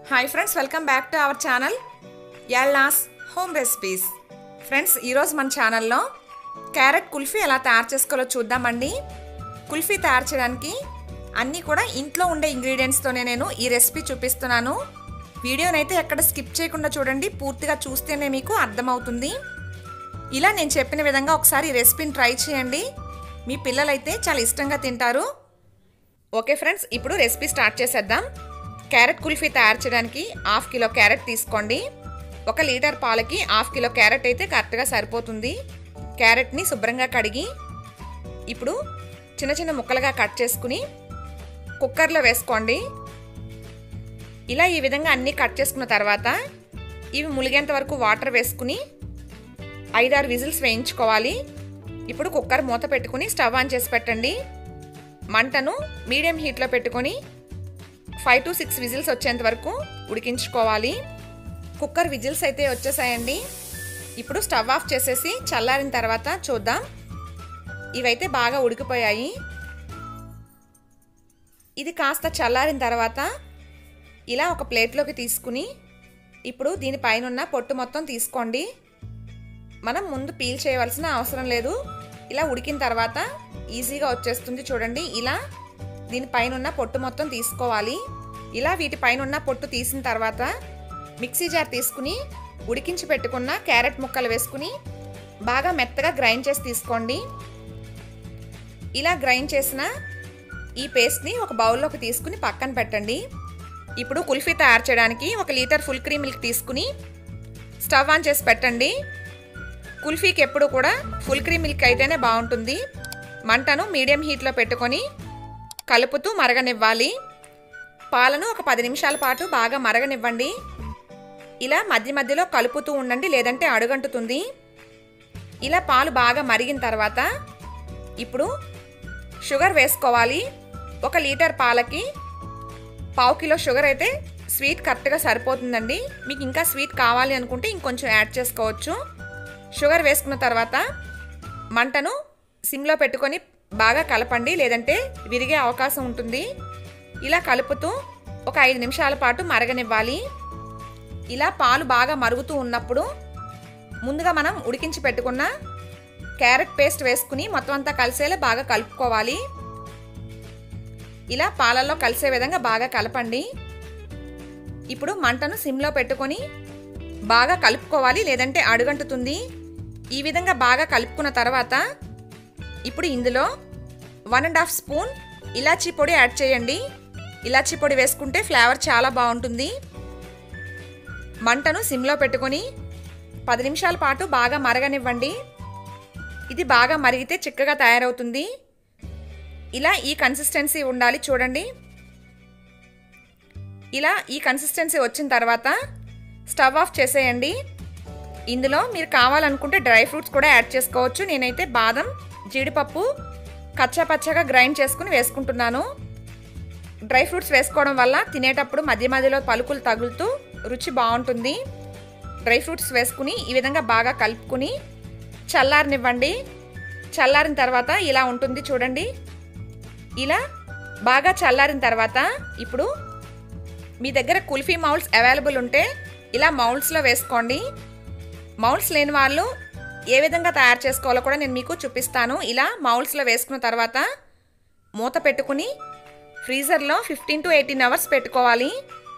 hi friends welcome back to our channel యాల్నాస్ home recipes friends ఈరోజు మన ఛానల్లో క్యారెట్ కుల్ఫీ ఎలా తయారు చేసుకోవాలో చూద్దామండి కుల్ఫీ తయారు చేయడానికి అన్నీ కూడా ఇంట్లో ఉండే ఇంగ్రీడియంట్స్తోనే నేను ఈ రెసిపీ చూపిస్తున్నాను వీడియోనైతే ఎక్కడ స్కిప్ చేయకుండా చూడండి పూర్తిగా చూస్తేనే మీకు అర్థమవుతుంది ఇలా నేను చెప్పిన విధంగా ఒకసారి ఈ రెసిపీని ట్రై చేయండి మీ పిల్లలైతే చాలా ఇష్టంగా తింటారు ఓకే ఫ్రెండ్స్ ఇప్పుడు రెసిపీ స్టార్ట్ చేసేద్దాం క్యారెట్ కుల్ఫీ తయారు చేయడానికి హాఫ్ కిలో క్యారెట్ తీసుకోండి ఒక లీటర్ పాలకి హాఫ్ కిలో క్యారెట్ అయితే కరెక్ట్గా సరిపోతుంది క్యారెట్ని శుభ్రంగా కడిగి ఇప్పుడు చిన్న చిన్న ముక్కలుగా కట్ చేసుకుని కుక్కర్లో వేసుకోండి ఇలా ఈ విధంగా అన్నీ కట్ చేసుకున్న తర్వాత ఇవి ములిగేంత వరకు వాటర్ వేసుకుని ఐదారు విజిల్స్ వేయించుకోవాలి ఇప్పుడు కుక్కర్ మూత పెట్టుకుని స్టవ్ ఆన్ చేసి పెట్టండి మంటను మీడియం హీట్లో పెట్టుకొని ఫైవ్ టు సిక్స్ విజిల్స్ వచ్చేంత వరకు ఉడికించుకోవాలి కుక్కర్ విజిల్స్ అయితే వచ్చేసాయండి ఇప్పుడు స్టవ్ ఆఫ్ చేసేసి చల్లారిన తర్వాత చూద్దాం ఇవైతే బాగా ఉడికిపోయాయి ఇది కాస్త చల్లారిన తర్వాత ఇలా ఒక ప్లేట్లోకి తీసుకుని ఇప్పుడు దీనిపైన ఉన్న పొట్టు మొత్తం తీసుకోండి మనం ముందు పీల్ చేయవలసిన అవసరం లేదు ఇలా ఉడికిన తర్వాత ఈజీగా వచ్చేస్తుంది చూడండి ఇలా దీనిపైన ఉన్న పొట్టు మొత్తం తీసుకోవాలి ఇలా వీటిపైన ఉన్న పొట్టు తీసిన తర్వాత మిక్సీ జార్ తీసుకుని ఉడికించి పెట్టుకున్న క్యారెట్ ముక్కలు వేసుకుని బాగా మెత్తగా గ్రైండ్ చేసి తీసుకోండి ఇలా గ్రైండ్ చేసిన ఈ పేస్ట్ని ఒక బౌల్లోకి తీసుకుని పక్కన పెట్టండి ఇప్పుడు కుల్ఫీ తయారు చేయడానికి ఒక లీటర్ ఫుల్ క్రీమ్ మిల్క్ తీసుకుని స్టవ్ ఆన్ చేసి పెట్టండి కుల్ఫీకి ఎప్పుడు కూడా ఫుల్ క్రీమ్ మిల్క్ అయితేనే బాగుంటుంది మంటను మీడియం హీట్లో పెట్టుకొని కలుపుతూ మరగనివ్వాలి పాలను ఒక పది నిమిషాల పాటు బాగా మరగనివ్వండి ఇలా మధ్య మధ్యలో కలుపుతూ ఉండండి లేదంటే అడుగంటుతుంది ఇలా పాలు బాగా మరిగిన తర్వాత ఇప్పుడు షుగర్ వేసుకోవాలి ఒక లీటర్ పాలకి పావు కిలో షుగర్ అయితే స్వీట్ కరెక్ట్గా సరిపోతుందండి మీకు ఇంకా స్వీట్ కావాలి అనుకుంటే ఇంకొంచెం యాడ్ చేసుకోవచ్చు షుగర్ వేసుకున్న తర్వాత మంటను సిమ్లో పెట్టుకొని బాగా కలపండి లేదంటే విరిగే అవకాశం ఉంటుంది ఇలా కలుపుతూ ఒక ఐదు నిమిషాల పాటు మరగనివ్వాలి ఇలా పాలు బాగా మరుగుతూ ఉన్నప్పుడు ముందుగా మనం ఉడికించి పెట్టుకున్న క్యారెట్ పేస్ట్ వేసుకుని మొత్తం అంతా కలిసేలా బాగా కలుపుకోవాలి ఇలా పాలల్లో కలిసే విధంగా బాగా కలపండి ఇప్పుడు మంటను సిమ్లో పెట్టుకొని బాగా కలుపుకోవాలి లేదంటే అడుగంటుతుంది ఈ విధంగా బాగా కలుపుకున్న తర్వాత ఇప్పుడు ఇందులో వన్ అండ్ హాఫ్ స్పూన్ ఇలాచీ పొడి యాడ్ చేయండి ఇలాచీ పొడి వేసుకుంటే ఫ్లేవర్ చాలా బాగుంటుంది మంటను సిమ్లో పెట్టుకొని పది నిమిషాల పాటు బాగా మరగనివ్వండి ఇది బాగా మరిగితే చిక్కగా తయారవుతుంది ఇలా ఈ కన్సిస్టెన్సీ ఉండాలి చూడండి ఇలా ఈ కన్సిస్టెన్సీ వచ్చిన తర్వాత స్టవ్ ఆఫ్ చేసేయండి ఇందులో మీరు కావాలనుకుంటే డ్రై ఫ్రూట్స్ కూడా యాడ్ చేసుకోవచ్చు నేనైతే బాదం జీడిపప్పు కచ్చా పచ్చగా గ్రైండ్ చేసుకుని వేసుకుంటున్నాను డ్రై ఫ్రూట్స్ వేసుకోవడం వల్ల తినేటప్పుడు మధ్య మధ్యలో పలుకులు తగులుతూ రుచి బాగుంటుంది డ్రై ఫ్రూట్స్ వేసుకుని ఈ విధంగా బాగా కలుపుకుని చల్లారనివ్వండి చల్లారిన తర్వాత ఇలా ఉంటుంది చూడండి ఇలా బాగా చల్లారిన తర్వాత ఇప్పుడు మీ దగ్గర కుల్ఫీ మౌల్స్ అవైలబుల్ ఉంటే ఇలా మౌల్స్లో వేసుకోండి మౌల్స్ లేని వాళ్ళు ఏ విధంగా తయారు చేసుకోవాలో కూడా నేను మీకు చూపిస్తాను ఇలా మౌల్స్లో వేసుకున్న తర్వాత మూత పెట్టుకుని ఫ్రీజర్లో ఫిఫ్టీన్ టు ఎయిటీన్ అవర్స్ పెట్టుకోవాలి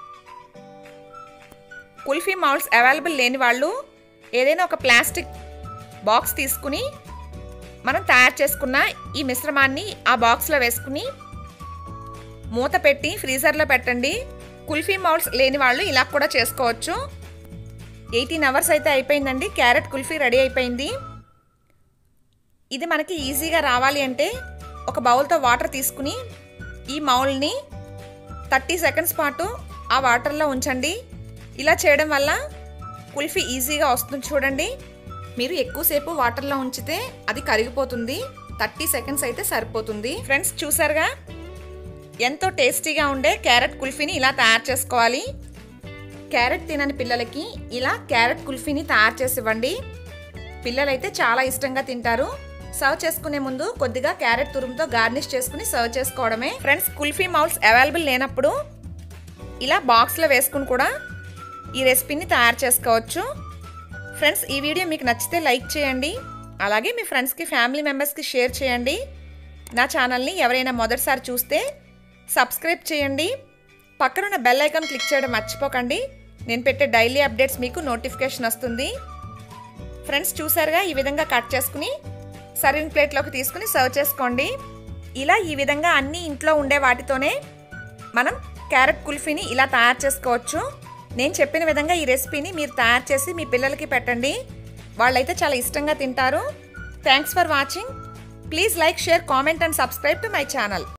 కుల్ఫీ మౌల్స్ అవైలబుల్ లేని వాళ్ళు ఏదైనా ఒక ప్లాస్టిక్ బాక్స్ తీసుకుని మనం తయారు చేసుకున్న ఈ మిశ్రమాన్ని ఆ బాక్స్లో వేసుకుని మూత పెట్టి ఫ్రీజర్లో పెట్టండి కుల్ఫీ మౌల్స్ లేని వాళ్ళు ఇలా కూడా చేసుకోవచ్చు ఎయిటీన్ అవర్స్ అయితే అయిపోయిందండి క్యారెట్ కుల్ఫీ రెడీ అయిపోయింది ఇది మనకి ఈజీగా రావాలి అంటే ఒక బౌల్తో వాటర్ తీసుకుని ఈ మౌల్ని థర్టీ సెకండ్స్ పాటు ఆ వాటర్లో ఉంచండి ఇలా చేయడం వల్ల కుల్ఫీ ఈజీగా వస్తుంది చూడండి మీరు ఎక్కువసేపు వాటర్లో ఉంచితే అది కరిగిపోతుంది థర్టీ సెకండ్స్ అయితే సరిపోతుంది ఫ్రెండ్స్ చూసారుగా ఎంతో టేస్టీగా ఉండే క్యారెట్ కుల్ఫీని ఇలా తయారు చేసుకోవాలి క్యారెట్ తినని పిల్లలకి ఇలా క్యారెట్ కుల్ఫీని తయారు చేసి ఇవ్వండి పిల్లలైతే చాలా ఇష్టంగా తింటారు సర్వ్ చేసుకునే ముందు కొద్దిగా క్యారెట్ తురుముతో గార్నిష్ చేసుకుని సర్వ్ చేసుకోవడమే ఫ్రెండ్స్ కుల్ఫీ మౌల్స్ అవైలబుల్ లేనప్పుడు ఇలా బాక్స్లో వేసుకుని కూడా ఈ రెసిపీని తయారు చేసుకోవచ్చు ఫ్రెండ్స్ ఈ వీడియో మీకు నచ్చితే లైక్ చేయండి అలాగే మీ ఫ్రెండ్స్కి ఫ్యామిలీ మెంబర్స్కి షేర్ చేయండి నా ఛానల్ని ఎవరైనా మొదటిసారి చూస్తే సబ్స్క్రైబ్ చేయండి పక్కనున్న బెల్ ఐకాన్ క్లిక్ చేయడం మర్చిపోకండి నేను పెట్టే డైలీ అప్డేట్స్ మీకు నోటిఫికేషన్ వస్తుంది ఫ్రెండ్స్ చూసారుగా ఈ విధంగా కట్ చేసుకుని సర్వింగ్ ప్లేట్లోకి తీసుకుని సర్వ్ చేసుకోండి ఇలా ఈ విధంగా అన్ని ఇంట్లో ఉండే వాటితోనే మనం క్యారెట్ కుల్ఫీని ఇలా తయారు చేసుకోవచ్చు నేను చెప్పిన విధంగా ఈ రెసిపీని మీరు తయారు చేసి మీ పిల్లలకి పెట్టండి వాళ్ళైతే చాలా ఇష్టంగా తింటారు thanks for watching please like share comment and subscribe to my channel